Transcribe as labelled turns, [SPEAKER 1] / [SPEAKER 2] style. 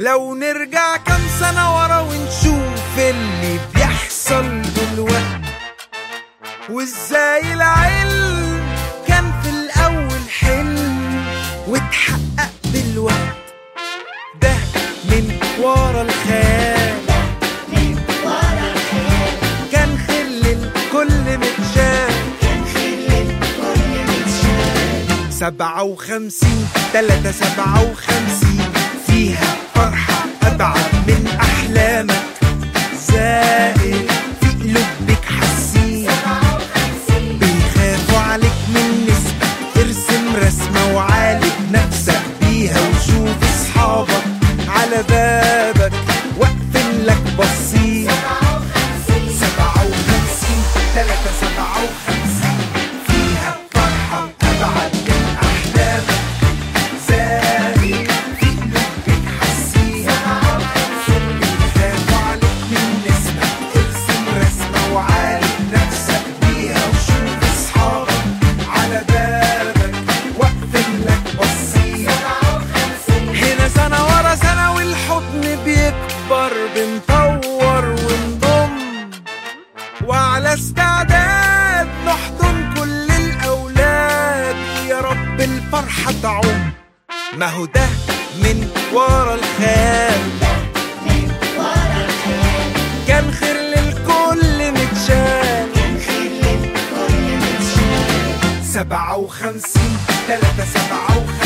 [SPEAKER 1] لو نرجع كام سنة ورا ونشوف اللي بيحصل دلوقتي وازاي العلم كان في الأول حلم واتحقق دلوقتي ده من ورا الخيال كان خل الكل متشال سبعة وخمسين تلاتة سبعة وخمسين فيها فرحة أبعد من أحلامك زائد في قلوبك حاسين بيخافوا عليك من نسبة ارسم رسمة وعالج نفسك بيها وشوف اصحابك على بابك واقفين لك بصين سبعة وخمسين تلاتة سبعة وخمسين فيها فرحة أبعد من أحلامك زاهي في قلوبك حاسين بيخافوا عليك من نسمة ارسم رسمة وعالج نفسك بيها وشوف أصحابك على بابك واقفين لك بصين هنا سنة ورا سنة والحضن بيكبر بنطور ونضم وعلى استعداد نحضن كل الأولاد يا رب الفرحة تعم ما هو ده من ورا الخيال كان خير للكل متشال سبعة وخمسين تلاتة سبعة وخمسين